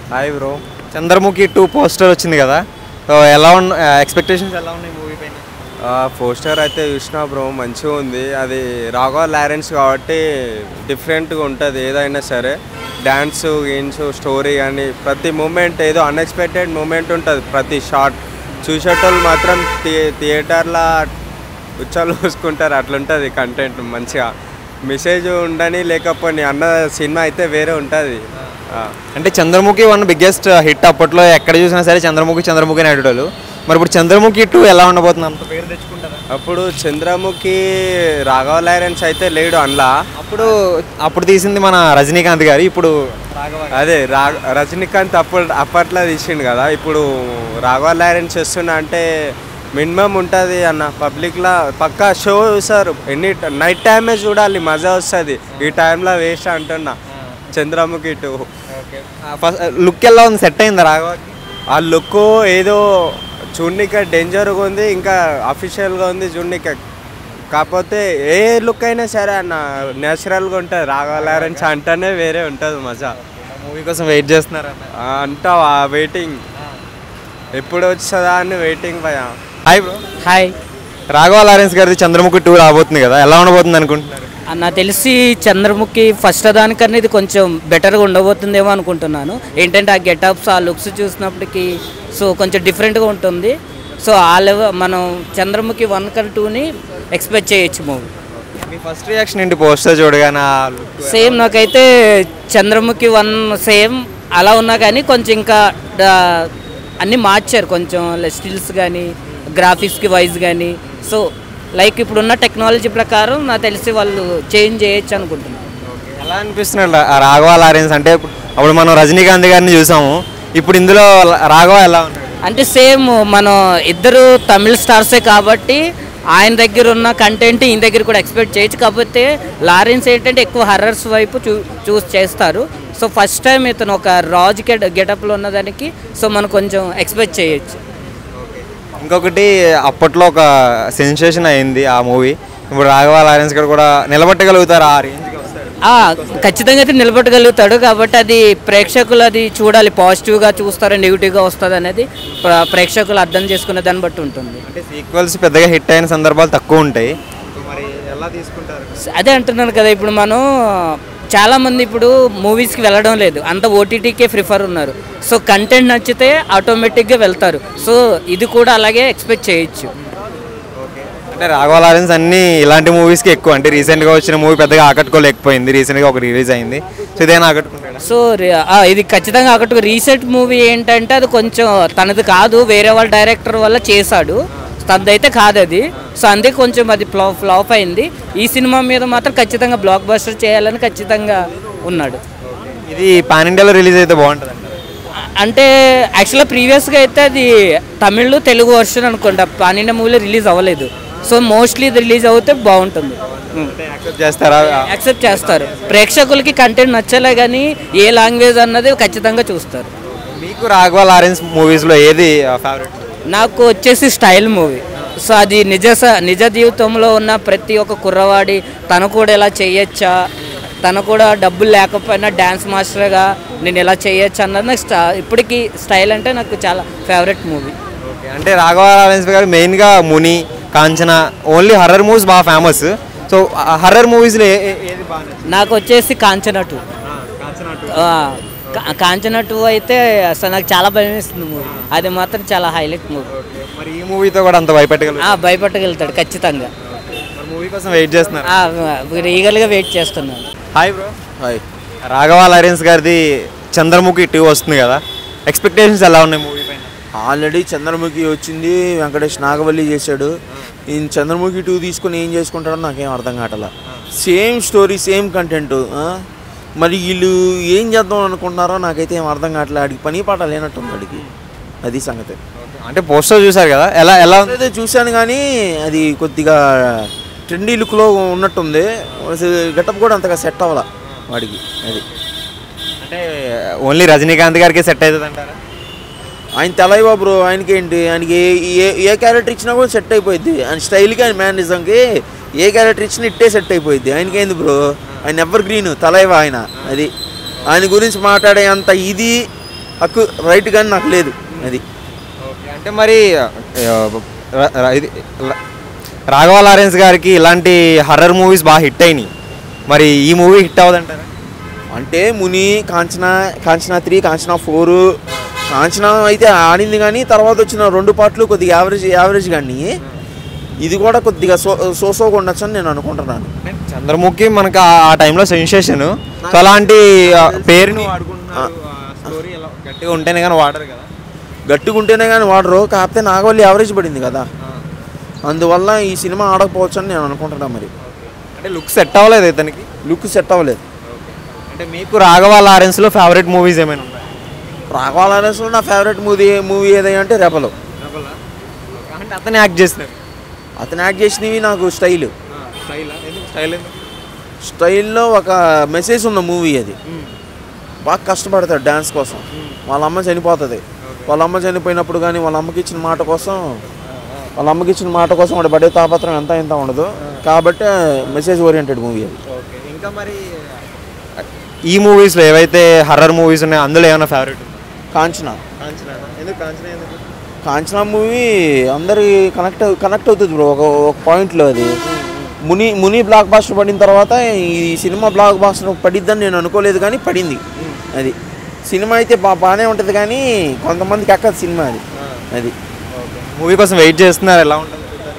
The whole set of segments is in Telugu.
Hi bro Chandramukhi two poster వచ్చింది కదా సో ఎలా ఉన్న ఎక్స్పెక్టేషన్స్ ఎలా ఉన్నాయి మూవీ పైన పోస్టర్ అయితే చూసినా బ్రో మంచిగా ఉంది అది రాఘవ లారెన్స్ కాబట్టి డిఫరెంట్గా ఉంటుంది ఏదైనా సరే డ్యాన్స్ గేమ్స్ స్టోరీ కానీ ప్రతి మూమెంట్ ఏదో అన్ఎక్స్పెక్టెడ్ మూమెంట్ ఉంటుంది ప్రతి షాట్ చూసేటోళ్ళు మాత్రం థియే థియేటర్లో ఉచ్చాలు చూసుకుంటారు అట్లుంటుంది కంటెంట్ మంచిగా మెసేజ్ ఉండని లేకపోని అన్న సినిమా అయితే వేరే ఉంటుంది అంటే చంద్రముఖి వన్ బిగ్గెస్ట్ హిట్ అప్పట్లో ఎక్కడ చూసినా సరే చంద్రముఖి చంద్రముఖి అని అడిగాడు మరి ఇప్పుడు చంద్రముఖి టూ ఎలా ఉండబోతుంది అంత పేరు తెచ్చుకుంటారా అప్పుడు చంద్రముఖి రాఘవ లారెన్స్ అయితే లేడు అందులో అప్పుడు అప్పుడు తీసింది మన రజనీకాంత్ గారు ఇప్పుడు అదే రా రజనీకాంత్ అప్పుడు అప్పట్లో తీసిండు కదా ఇప్పుడు రాఘవ లారెన్స్ చేస్తున్నా అంటే మినిమం ఉంటుంది అన్న పబ్లిక్లో పక్కా షో చూసారు ఎన్ని నైట్ టైమే చూడాలి మజా వస్తుంది ఈ టైంలో వేస్ట్ అంటున్నా చంద్రముఖి టూ ఫస్ట్ లుక్ ఎలా ఉంది సెట్ అయిందా రాఘవకి ఆ లుక్ ఏదో చూడనిక డేంజర్గా ఉంది ఇంకా అఫీషియల్గా ఉంది చూడనిక కాకపోతే ఏ లుక్ అయినా సరే అన్న నేచురల్గా ఉంటుంది రాఘవ లారెన్స్ అంటేనే వేరే ఉంటుంది మజా మూవీ కోసం వెయిట్ చేస్తున్నారా ఆ, అంటావా వెయిటింగ్ ఎప్పుడు వస్తుందా అని వెయిటింగ్ భయ hi bro hi Raghava Lawrence గారిది చంద్రముఖి టూ రాబోతుంది కదా ఎలా ఉండబోతుంది అనుకుంటున్నారు నాకు తెలిసి చంద్రముఖి ఫస్ట్ దానికన్నా ఇది కొంచెం బెటర్గా ఉండబోతుందేమో అనుకుంటున్నాను ఏంటంటే ఆ గెటప్స్ ఆ లుక్స్ చూసినప్పటికీ సో కొంచెం డిఫరెంట్గా ఉంటుంది సో ఆ లెవెల్ మనం చంద్రముఖి వన్ కర్ టూని ఎక్స్పెక్ట్ చేయొచ్చు మూవీ మీ ఫస్ట్ రియాక్షన్ ఏంటి పోస్టర్ చూడగానే ఆ look? సేమ్ నాకైతే చంద్రముఖి వన్ సేమ్ అలా ఉన్నా కానీ కొంచెం ఇంకా డా- అన్నీ మార్చారు కొంచెం స్టిల్స్ కానీ గ్రాఫిక్స్కి వైజ్ కానీ సో లైక్ ఇప్పుడున్న టెక్నాలజీ ప్రకారం నాకు తెలిసి వాళ్ళు చేంజ్ చేయొచ్చు అనుకుంటున్నాను ఎలా అనిపిస్తున్నాడు ఆ రాఘవ లారెన్స్ అంటే ఇప్పుడు అప్పుడు మనం రజనీకాంత్ గారిని చూసాము ఇప్పుడు ఇందులో రాఘవ ఎలా ఉన్నాడు అంటే సేమ్ మనం ఇద్దరు తమిళ స్టార్సే కాబట్టి ఆయన దగ్గర ఉన్న కంటెంట్ ఈయన దగ్గర కూడా ఎక్స్పెక్ట్ చేయొచ్చు కాకపోతే లారెన్స్ ఏంటంటే ఎక్కువ హర్రర్స్ వైపు చూ చూస్ చేస్తారు సో ఫస్ట్ టైం ఇతను ఒక రాజ్ గెట్ గెటప్లో ఉన్నదానికి సో మనం కొంచెం ఎక్స్పెక్ట్ చేయొచ్చు ఇంకొకటి అప్పట్లో ఒక సెన్సేషన్ అయింది ఆ మూవీ ఇప్పుడు రాఘవ లారెన్స్ గారు కూడా నిలబెట్టగలుగుతారు ఆ రేంజ్కి వస్తారు ఆ, ఖచ్చితంగా అయితే నిలబెట్టగలుగుతాడు కాబట్టి అది ప్రేక్షకులు అది చూడాలి పాజిటివ్గా చూస్తారా నెగిటివ్గా వస్తుంది అనేది ప్ర- ప్రేక్షకులు అర్థం చేసుకునే దాన్ని బట్టి ఉంటుంది అంటే సీక్వెల్స్ పెద్దగా హిట్ అయిన సందర్భాలు తక్కువ ఉంటాయి మరి ఎలా తీసుకుంటారు అదే అంటున్నాను కదా ఇప్పుడు మనం చాలా మంది ఇప్పుడు మూవీస్కి వెళ్ళడం లేదు అంత ఓటీటీకే ప్రిఫర్ ఉన్నారు సో కంటెంట్ నచ్చితే ఆటోమేటిక్గా వెళ్తారు సో ఇది కూడా అలాగే ఎక్స్పెక్ట్ చేయొచ్చు అంటే రాఘవ లారెన్స్ అన్ని ఇలాంటి మూవీస్కి ఎక్కువ అంటే రీసెంట్గా వచ్చిన మూవీ పెద్దగా ఆకట్టుకోలేకపోయింది రీసెంట్గా ఒక రిలీజ్ అయింది సో ఇదేనా ఆకట్టుకుంటాడు సో రి- ఆ, ఇది ఖచ్చితంగా అక్కడ రీసెంట్ మూవీ ఏంటంటే అది కొంచెం తనది కాదు వేరే వాళ్ళ డైరెక్టర్ వల్ల చేశాడు తనదైతే కాదు అది సో అందుకే కొంచెం అది ఫ్లా ఫ్లాప్ అయింది ఈ సినిమా మీద మాత్రం ఖచ్చితంగా బ్లాక్ బస్టర్ చేయాలని ఖచ్చితంగా ఉన్నాడు ఇది పాన్ ఇండియాలో రిలీజ్ అయితే బాగుంటుంది అ- అంటే యాక్చువల్గా ప్రీవియస్గా అయితే అది తమిళ్ తెలుగు వర్షన్ అనుకుంటా పానిండియా మూవీలో రిలీజ్ అవ్వలేదు సో మోస్ట్లీ ఇది రిలీజ్ అవుతే బాగుంటుంది యాక్సెప్ట్ చేస్తారా యాక్సెప్ట్ చేస్తారు ప్రేక్షకులకి కంటెంట్ నచ్చలే కానీ ఏ లాంగ్వేజ్ అన్నది ఖచ్చితంగా చూస్తారు మీకు రాఘవ లారెన్స్ మూవీస్లో ఏది ఫేవరెట్ నాకు వచ్చేసి స్టైల్ మూవీ సో అది నిజ స- నిజ జీవితంలో ఉన్న ప్రతి ఒక్క కుర్రవాడి తను కూడా ఇలా చేయొచ్చా తను కూడా డబ్బులు లేకపోయినా డ్యాన్స్ మాస్టర్గా నేను ఇలా చేయొచ్చు అన్నది నాకు స్టా ఇప్పటికీ స్టైల్ అంటే నాకు చాలా ఫేవరెట్ మూవీ ఓకే అంటే రాఘవ లారెన్స్ గారు మెయిన్గా Muni Kanchana only horror movies బాగా ఫేమస్ సో హర్రర్ మూవీస్లో ఏది బాగా నచ్చింది? నాకు వచ్చేసి కాంచన టూ కాంచన two. ఆ, కా- కాంచన టూ అయితే అసలు నాకు చాలా భయం వేస్తుంది మూవీ అది మాత్రం చాలా హైలైట్ మూవీ ఓకే. మరి ఈ మూవీతో కూడా అంత భయపెట్టగలరు ఆ, భయపట్టగలుగుతాడు ఖచ్చితంగా మరి మూవీ కోసం వెయిట్ చేస్తున్నారు ఆ, ఈగల్గా వెయిట్ చేస్తున్నాను hi bro hi Raghava Lawrence గారిది చంద్రముఖి టూ వస్తుంది కదా ఎక్స్పెక్టేషన్స్ ఎలా ఉన్నాయి మూవీ పైన ఆల్రెడీ చంద్రముఖి వచ్చింది వెంకటేష్ నాగవల్లి చేశాడు ఈయన చంద్రముఖి టూ తీసుకొని ఏం చేసుకుంటాడో నాకేం అర్థం కావట్లా సేమ్ స్టోరీ సేమ్ కంటెంట్ మరి వీళ్ళు ఏం చేద్దాం అనుకుంటున్నారో నాకైతే ఏం అర్థం కావట్లే ఆడికి పని పాట లేనట్టుంది ఆడికి అది సంగతి అంటే పోస్టర్ చూసారు కదా ఎలా ఎలా ఉంది అయితే చూశాను కానీ అది కొద్దిగా ట్రెండీ లుక్లో ఉన్నట్టుంది గెటప్ కూడా అంతగా సెట్ అవ్వాల వాడికి అది అంటే ఓన్లీ రజనీకాంత్ గారికి సెట్ అవుతుంది అంటారా ఆయన తెలైవా బ్రో ఆయనకి ఏంటి ఆయనకి ఏ ఏ- ఏ క్యారెక్టర్ ఇచ్చినా కూడా సెట్ అయిపోయింది ఆయన స్టైల్కి ఆయన మేనరిజంకి ఏ క్యారెక్టర్ ఇచ్చినా ఇట్టే సెట్ అయిపోయింది ఆయనకి ఏంది బ్రో ఆయన ఎవర్ గ్రీన్ తలైవా ఆయన అది ఆయన గురించి మాట్లాడే అంత ఇది హక్కు రైట్ కానీ నాకు లేదు అది ఓకే అంటే మరి ఆ, ర- ర- ఇది ల- రాఘవ లారెన్స్ గారికి ఇలాంటి హర్రర్ మూవీస్ బాగా హిట్ అయినాయి మరి ఈ మూవీ హిట్ అవ్వదంటారా అంటే ముని కాంచనా కాంచనా త్రీ కాంచనా ఫోర్ కాంచనా అయితే ఆడింది కానీ తర్వాత వచ్చిన రెండు పాటలు కొద్దిగా యావరేజ్ యావరేజ్ కానీ ఇది కూడా కొద్దిగా సో సోసోగా ఉండొచ్చు అని నేను అనుకుంటున్నాను చంద్రముఖి మనకు ఆ ఆ టైంలో సెన్సేషన్ సో అలాంటి ఆ, పేరుని వాడుకుంటున్నారు స్టోరీ ఎలా గట్టిగా ఉంటేనే కానీ వాడరు కదా గట్టిగా ఉంటేనే కానీ వాడరు కాకపోతే నాగవల్లి యావరేజ్ పడింది కదా అందువల్ల ఈ సినిమా ఆడకపోవచ్చు అని నేను అనుకుంటున్నాను మరి అంటే లుక్ సెట్ అవ్వలేదు ఇతనికి లుక్ సెట్ అవ్వలేదు అంటే మీకు రాఘవ లారెన్స్లో ఫేవరెట్ మూవీస్ ఏమైనా ఉన్నాయి రాఘవాలనేస్లో నా ఫేవరెట్ మూవీ మూవీ ఏదైనా అంటే రెపలు అంటే అతనే యాక్ట్ చేసినారు అతను యాక్ట్ చేసినవి నాకు స్టైల్ స్టైల్ ఎందుకు స్టైల్ ఎందుకు స్టైల్లో ఒక మెసేజ్ ఉన్న మూవీ అది బాగా కష్టపడతాడు డ్యాన్స్ కోసం వాళ్ళ అమ్మ చనిపోతుంది వాళ్ళ అమ్మ చనిపోయినప్పుడు కానీ వాళ్ళ అమ్మకి ఇచ్చిన మాట కోసం వాళ్ళ అమ్మకి ఇచ్చిన మాట కోసం వాడు పడే తాపత్రం ఎంత ఎంత ఉండదు కాబట్టి మెసేజ్ ఓరియంటెడ్ మూవీ అది ఓకే ఇంకా మరి ఈ మూవీస్లో ఏవైతే హర్రర్ మూవీస్ ఉన్నాయో అందులో ఏమైనా ఫేవరెట్ కాంచనా కాంచనా ఎందుకు కాంచనా ఎందుకు కాంచనా మూవీ అందరి కనెక్ట్ కనెక్ట్ అవుతుంది బ్రో ఒక ఒక పాయింట్లో అది ముని ముని బ్లాక్ బాస్టర్ పడిన తర్వాత ఈ సినిమా బ్లాక్ బాస్టర్ పడిద్దని నేను అనుకోలేదు కానీ పడింది అది సినిమా అయితే బా బాగానే ఉంటుంది కానీ కొంతమందికి ఎక్కదు సినిమా అది అది మూవీ కోసం వెయిట్ చేస్తున్నారు ఎలా ఉంటుంది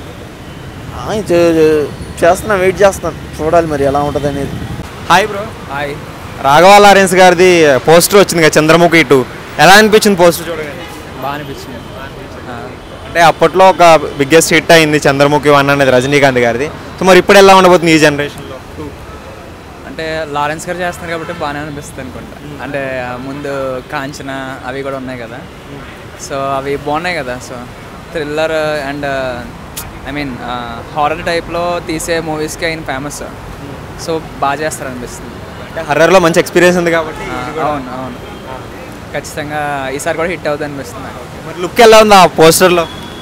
ఆ, చే- చే- చేస్తున్నా వెయిట్ చేస్తాను చూడాలి మరి ఎలా ఉంటుంది అనేది hi bro hi Raghava Lawrence గారిది పోస్టర్ వచ్చింది కదా చంద్రముఖి టూ ఎలా అనిపించింది పోస్టర్ చూడగానే బాగా అనిపించింది అంటే అప్పట్లో ఒక బిగ్గెస్ట్ హిట్ అయింది చంద్రముఖి వన్ అనేది రజనీకాంత్ గారిది సో మరి ఇప్పుడు ఎలా ఉండబోతుంది ఈ జనరేషన్లో అంటే లారెన్స్ గారు చేస్తున్నారు కాబట్టి బాగానే అనిపిస్తుంది అనుకుంటా అంటే ఆ ముందు కాంచన అవి కూడా ఉన్నాయి కదా సో అవి బాగున్నాయి కదా so thriller and I mean horror టైప్లో తీసే మూవీస్కి ఆయన ఫేమస్ సో బాగా చేస్తారు అనిపిస్తుంది అంటే హర్రర్లో మంచి ఎక్స్పీరియన్స్ ఉంది కాబట్టి ఆ, అవును అవును ఖచ్చితంగా ఈసారి కూడా హిట్ అవుతుంది అనిపిస్తుంది నాకు. మరి లుక్ ఎలా ఉంది ఆ పోస్టర్లో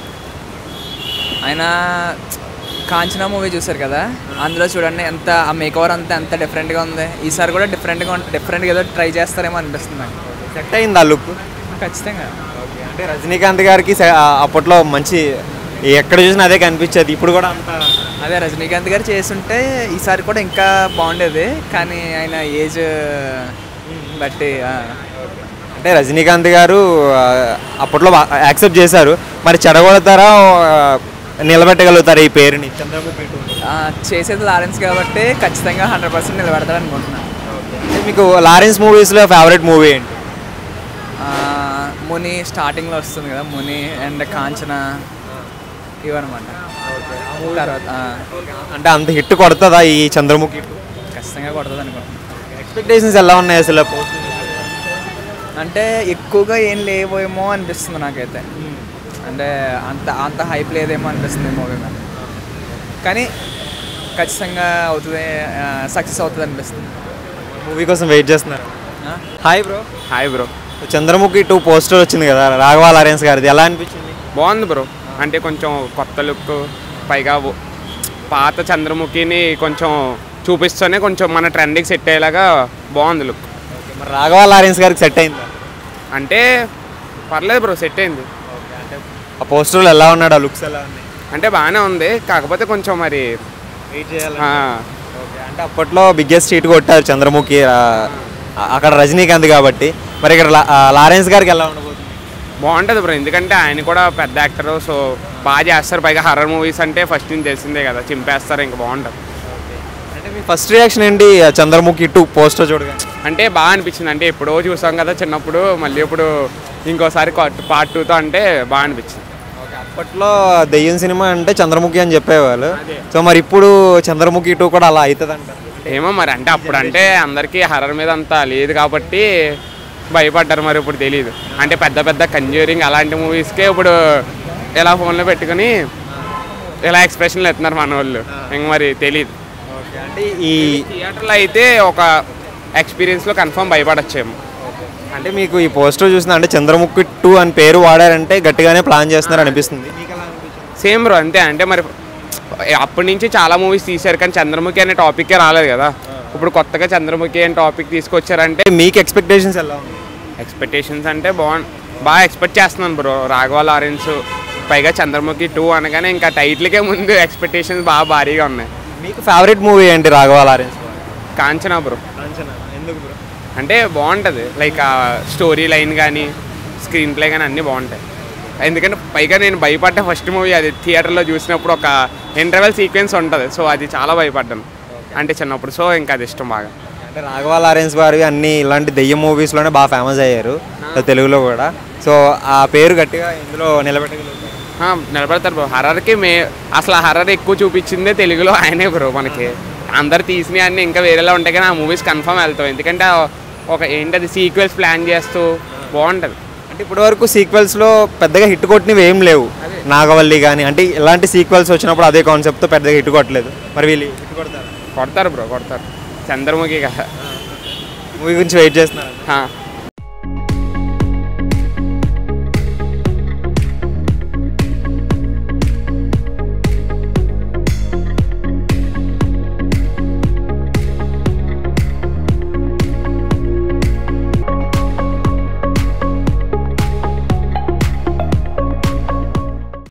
ఆయన కాంచన మూవీ చూసారు కదా అందులో చూడండి ఎంత ఆ మేకవర్ అంతా ఎంత డిఫరెంట్గా ఉంది ఈసారి కూడా డిఫరెంట్గా ఉంటుంది డిఫరెంట్గా ఏదో ట్రై చేస్తారేమో అనిపిస్తుంది నాకు సెట్ అయింది ఆ లుక్ ఖచ్చితంగా అంటే రజనీకాంత్ గారికి స- ఆ అప్పట్లో మంచి ఎక్కడ చూసినా అదే కనిపించేది ఇప్పుడు కూడా అంత అదే రజనీకాంత్ గారు చేస్తుంటే ఈసారి కూడా ఇంకా బాగుండేది కానీ ఆయన ఏజ్ బట్టి ఆ, అంటే రజనీకాంత్ గారు ఆ, అప్పట్లో యాక్సెప్ట్ చేశారు మరి చెడగొడతారా ఆ, నిలబెట్టగలుగుతారా ఈ పేరుని చంద్రముఖి టూ ఆ, చేసేది లారెన్స్ కాబట్టి ఖచ్చితంగా హండ్రెడ్ పర్సెంట్ నిలబెడతాడు అనుకుంటున్నాను అంటే మీకు లారెన్స్ మూవీస్లో ఫేవరెట్ మూవీ ఏంటి ఆ, ముని స్టార్టింగ్లో వస్తుంది కదా ముని అండ్ కాంచన ఇవన్నమాట తర్వాత ఆ, అంటే అంత హిట్ కొడుతుందా ఈ చంద్రముఖి టూ ఖచ్చితంగా కొడుతుంది అనుకుంటున్నాను ఎక్స్పెక్టేషన్స్ ఎలా ఉన్నాయి అసలు పోస్ట్ అంటే ఎక్కువగా ఏం లేవేమో అనిపిస్తుంది నాకైతే అంటే అంత అంత హైప్ లేదేమో అనిపిస్తుంది మూవీ మీద కానీ ఖచ్చితంగా అవుతుంది సక్సెస్ అవుతుంది అనిపిస్తుంది మూవీ కోసం వెయిట్ చేస్తున్నారు ఆ? Hi bro hi bro Chandramukhi two poster వచ్చింది కదా రాఘవ లారెన్స్ గారిది ఎలా అనిపించింది బాగుంది బ్రో అంటే కొంచెం కొత్త లుక్ పైగా ఓ- పాత చంద్రముఖిని కొంచెం చూపిస్తూనే కొంచెం మన ట్రెండ్కి సెట్ అయ్యేలాగా బాగుంది లుక్ మరి రాఘవ లారెన్స్ గారికి సెట్ అయిందా అంటే పర్లేదు బ్రో సెట్ అయింది ఆ పోస్టర్లో ఎలా ఉన్నాడు ఆ లుక్స్ ఎలా ఉన్నాయి అంటే బాగానే ఉంది కాకపోతే కొంచెం మరి వెయిట్ చేయాలి ఆ, అంటే అప్పట్లో బిగ్గెస్ట్ హీట్ కొట్టారు చంద్రముఖి ఆ, అక్కడ రజనీకాంత్ కాబట్టి మరి ఇక్కడ లా- ఆ, లారెన్స్ గారికి ఎలా ఉండబోతుంది బాగుంటుంది బ్రో ఎందుకంటే ఆయన కూడా పెద్ద యాక్టర్ సో బాగా చేస్తారు పైగా హర్రర్ మూవీస్ అంటే ఫస్ట్ నుంచి తెలిసిందే కదా చింపేస్తారు ఇంకా బాగుంటుంది అంటే మీ ఫస్ట్ రియాక్షన్ ఏంటి ఆ చంద్రముఖి టూ పోస్టర్ చూడగానే అంటే బాగా అనిపించింది అంటే ఎప్పుడో చూసాం కదా చిన్నప్పుడు మళ్ళీ ఇప్పుడు ఇంకోసారి పార్ట్ టూతో అంటే బాగా అనిపించింది అప్పట్లో దెయ్యం సినిమా అంటే చంద్రముఖి అని చెప్పేవాళ్ళు సో మరి ఇప్పుడు చంద్రముఖి టూ కూడా అలా అవుతుంది అంటారు ఏమో మరి అంటే అప్పుడు అంటే అందరికీ హర్రర్ మీద అంత లేదు కాబట్టి భయపడ్డారు మరి ఇప్పుడు తెలియదు అంటే పెద్ద పెద్ద కంజ్యూరింగ్ అలాంటి మూవీస్కే ఇప్పుడు ఇలా ఫోన్లో పెట్టుకుని ఇలా ఎక్స్ప్రెషన్లు ఎత్తున్నారు మన వాళ్ళు ఇంక మరి తెలియదు అంటే ఈ థియేటర్లో అయితే ఒక ఎక్స్పీరియన్స్లో కన్ఫర్మ్ భయపడచ్చేమో అంటే మీకు ఈ పోస్టర్ చూసిన అంటే చంద్రముఖి టూ అని పేరు వాడారంటే గట్టిగానే ప్లాన్ చేస్తున్నారు అనిపిస్తుంది సేమ్ బ్రో అంతే అంటే మరి అప్పటి నుంచి చాలా మూవీస్ తీశారు కానీ చంద్రముఖి అనే టాపిక్కే రాలేదు కదా ఇప్పుడు కొత్తగా చంద్రముఖి అనే టాపిక్ తీసుకొచ్చారంటే అంటే మీకు ఎక్స్పెక్టేషన్స్ ఎలా ఉన్నాయి ఎక్స్పెక్టేషన్స్ అంటే బాగు బాగా ఎక్స్పెక్ట్ చేస్తున్నాను బ్రో రాఘవ లారెన్స్ పైగా చంద్రముఖి టూ అనగానే ఇంకా టైటిల్కే ముందు ఎక్స్పెక్టేషన్స్ బాగా భారీగా ఉన్నాయి మీకు ఫేవరెట్ మూవీ ఏంటి రాఘవ లారెన్స్ కాంచనా బ్రో ఎందుకు బ్రో అంటే బాగుంటుంది లైక్ ఆ స్టోరీ లైన్ కానీ స్క్రీన్ ప్లే కానీ అన్నీ బాగుంటాయి ఎందుకంటే పైగా నేను భయపడ్డ ఫస్ట్ మూవీ అది థియేటర్లో చూసినప్పుడు ఒక ఇంటర్వెల్ సీక్వెన్స్ ఉంటుంది సో అది చాలా భయపడ్డాను అంటే చిన్నప్పుడు సో ఇంకా అది ఇష్టం బాగా అంటే రాఘవ లారెన్స్ గారు అన్ని ఇలాంటి దెయ్యం మూవీస్లోనే బాగా ఫేమస్ అయ్యారు తెలుగులో కూడా సో ఆ పేరు గట్టిగా ఇందులో నిలబెట్టగలుగుతారు ఆ, నిలబడతారు బ్రో హర్రర్కి మే అసలు హర్రర్ ఎక్కువ చూపించిందే తెలుగులో ఆయనే బ్రో మనకి అందరు తీసినవి అన్నీ ఇంకా వేరేలా ఉంటాయి కానీ ఆ మూవీస్ కన్ఫర్మ్ వెళ్తాం ఎందుకంటే ఆ ఒక ఏంటది సీక్వెల్స్ ప్లాన్ చేస్తూ బాగుంటుంది అంటే ఇప్పటి వరకు సీక్వెల్స్లో పెద్దగా హిట్ కొట్టినవి ఏం లేవు నాగవల్లి కానీ అంటే ఇలాంటి సీక్వెల్స్ వచ్చినప్పుడు అదే కాన్సెప్ట్తో పెద్దగా హిట్ కొట్టలేదు మరి వీళ్ళు హిట్ కొడతారు కొడతారు బ్రో కొడతారు చంద్రముఖి కదా మూవీ గురించి వెయిట్ చేస్తున్నారు ఆ,